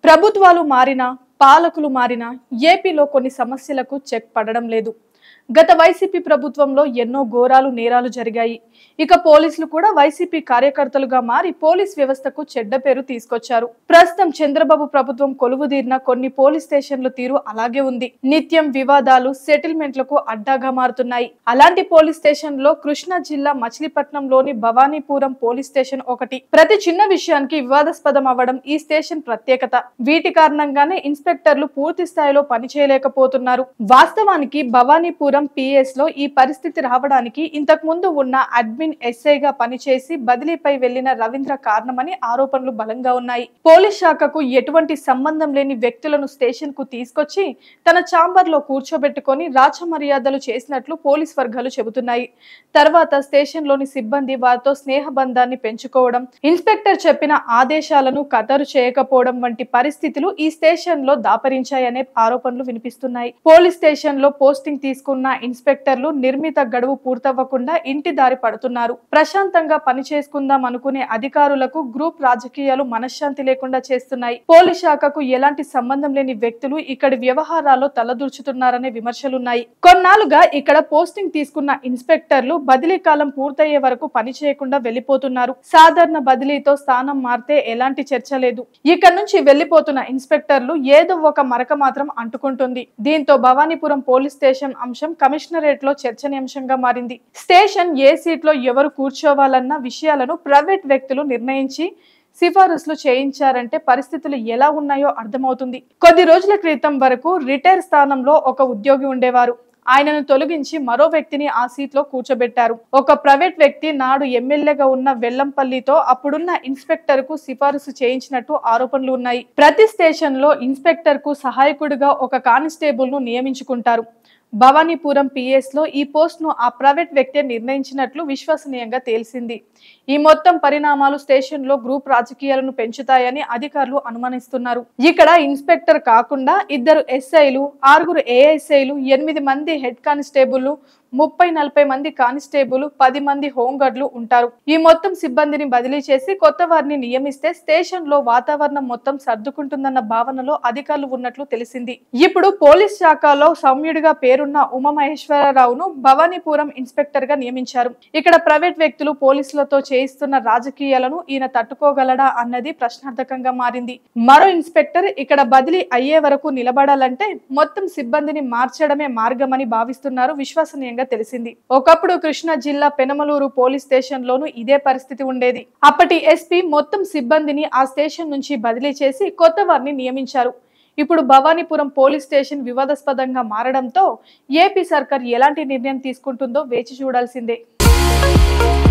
ప్రభుత్వాలు మారినా పాలకులు మారినా ఏపీలో కొన్ని సమస్యలకు చెక్ పడడం లేదు గత వైసీపీ ప్రభుత్వంలో ఎన్నో ఘోరాలు నేరాలు జరిగాయి ఇక పోలీసులు కూడా వైసీపీ కార్యకర్తలుగా మారి పోలీస్ వ్యవస్థకు చెడ్డ పేరు తీసుకొచ్చారు ప్రస్తుతం చంద్రబాబు ప్రభుత్వం కొలువుదీరిన కొన్ని పోలీస్ స్టేషన్ల తీరు అలాగే ఉంది నిత్యం వివాదాలు సెటిల్మెంట్లకు అడ్డాగా మారుతున్నాయి అలాంటి పోలీస్ స్టేషన్ లో కృష్ణా జిల్లా మచిలీపట్నంలోని భవానీపురం పోలీస్ స్టేషన్ ఒకటి ప్రతి చిన్న విషయానికి వివాదాస్పదం అవ్వడం ఈ స్టేషన్ ప్రత్యేకత వీటి కారణంగానే ఇన్స్పెక్టర్లు పూర్తి స్థాయిలో పనిచేయలేకపోతున్నారు వాస్తవానికి భవానీపురం పిఎస్ లో ఈ పరిస్థితి రావడానికి ఇంతకు ముందు ఉన్న అడ్మిన్ ఎస్ఐగా పనిచేసి బదిలీపై వెళ్లిన రవీంద్ర కారణమని ఆరోపణలు బలంగా ఉన్నాయి పోలీస్ శాఖకు ఎటువంటి సంబంధం లేని వ్యక్తులను స్టేషన్ కు తీసుకొచ్చి తన ఛాంబర్ లో కూర్చోబెట్టుకొని రాచమర్యాదలు చేసినట్లు పోలీస్ వర్గాలు చెబుతున్నాయి తర్వాత స్టేషన్ లోని సిబ్బంది వారితో స్నేహ బంధాన్ని పెంచుకోవడం ఇన్స్పెక్టర్ చెప్పిన ఆదేశాలను ఖతరు చేయకపోవడం వంటి పరిస్థితులు ఈ స్టేషన్ లో దాపరించాయనే ఆరోపణలు వినిపిస్తున్నాయి పోలీస్ స్టేషన్ లో పోస్టింగ్ తీసుకున్న ఇన్స్పెక్టర్లు నిర్మిత గడువు పూర్తవ్వకుండా ఇంటి దారి పడుతున్నారు ప్రశాంతంగా పని చేసుకుందాం అనుకునే అధికారులకు గ్రూప్ రాజకీయాలు మనశ్శాంతి లేకుండా చేస్తున్నాయి పోలీస్ శాఖకు ఎలాంటి సంబంధం లేని వ్యక్తులు ఇక్కడి వ్యవహారాల్లో తలదూర్చుతున్నారనే విమర్శలున్నాయి కొన్నాళ్లుగా ఇక్కడ పోస్టింగ్ తీసుకున్న ఇన్స్పెక్టర్లు బదిలీ కాలం పూర్తయ్యే వరకు పని చేయకుండా వెళ్లిపోతున్నారు సాధారణ బదిలీతో స్థానం మారితే ఎలాంటి చర్చ లేదు ఇక్కడ నుంచి వెళ్లిపోతున్న ఇన్స్పెక్టర్లు ఏదో ఒక మరక మాత్రం అంటుకుంటుంది దీంతో భవానీపురం పోలీస్ స్టేషన్ అంశం కమిషనరేట్ లో చర్చనీయాంశంగా మారింది స్టేషన్ ఏ సీట్ లో ఎవరు కూర్చోవాలన్న విషయాలను ప్రైవేట్ వ్యక్తులు నిర్ణయించి సిఫారసులు చేయించారంటే పరిస్థితులు ఎలా ఉన్నాయో అర్థమవుతుంది కొద్ది రోజుల క్రితం వరకు రిటైర్ స్థానంలో ఒక ఉద్యోగి ఉండేవారు ఆయనను తొలగించి మరో వ్యక్తిని ఆ సీట్ లో కూర్చోబెట్టారు ఒక ప్రైవేట్ వ్యక్తి నాడు ఎమ్మెల్యేగా ఉన్న వెల్లంపల్లితో అప్పుడున్న ఇన్స్పెక్టర్ కు సిఫారసు చేయించినట్టు ఆరోపణలు ఉన్నాయి ప్రతి స్టేషన్ లో ఇన్స్పెక్టర్ కు సహాయకుడిగా ఒక కానిస్టేబుల్ ను నియమించుకుంటారు భవానీపురం పిఎస్ లో ఈ పోస్ట్ ను ఆ ప్రైవేట్ వ్యక్తే నిర్ణయించినట్లు విశ్వసనీయంగా తేల్చింది ఈ మొత్తం పరిణామాలు స్టేషన్ లో గ్రూప్ రాజకీయాలను పెంచుతాయని అధికారులు అనుమానిస్తున్నారు ఇక్కడ ఇన్స్పెక్టర్ కాకుండా ఇద్దరు ఎస్ఐలు ఆరుగురు ఏఎస్ఐలు ఎనిమిది మంది హెడ్ కానిస్టేబుల్ ముప్పై నలభై మంది కానిస్టేబుల్ పది మంది హోంగార్డులు ఉంటారు ఈ మొత్తం సిబ్బందిని బదిలీ చేసి కొత్త వారిని నియమిస్తే స్టేషన్ లో వాతావరణం మొత్తం సర్దుకుంటుందన్న భావనలో అధికారులు ఉన్నట్లు తెలిసింది ఇప్పుడు పోలీస్ శాఖలో సౌమ్యుడిగా పేరున్న ఉమామహేశ్వరరావును భవానీపురం ఇన్స్పెక్టర్ గా నియమించారు ఇక్కడ ప్రైవేట్ వ్యక్తులు పోలీసులతో చేయిస్తున్న రాజకీయాలను ఈయన తట్టుకోగలడా అన్నది ప్రశ్నార్థకంగా మారింది మరో ఇన్స్పెక్టర్ ఇక్కడ బదిలీ అయ్యే వరకు నిలబడాలంటే మొత్తం సిబ్బందిని మార్చడమే మార్గమని భావిస్తున్నారు విశ్వసనీయంగా తెలిసింది ఒకప్పుడు కృష్ణా జిల్లా పెనమలూరు పోలీస్ స్టేషన్ లోను ఇదే పరిస్థితి ఉండేది అప్పటి ఎస్పీ మొత్తం సిబ్బందిని ఆ స్టేషన్ నుంచి బదిలీ చేసి కొత్త వారిని నియమించారు ఇప్పుడు భవానీపురం పోలీస్ స్టేషన్ వివాదాస్పదంగా మారడంతో ఏపీ సర్కార్ ఎలాంటి నిర్ణయం తీసుకుంటుందో వేచి చూడాల్సిందే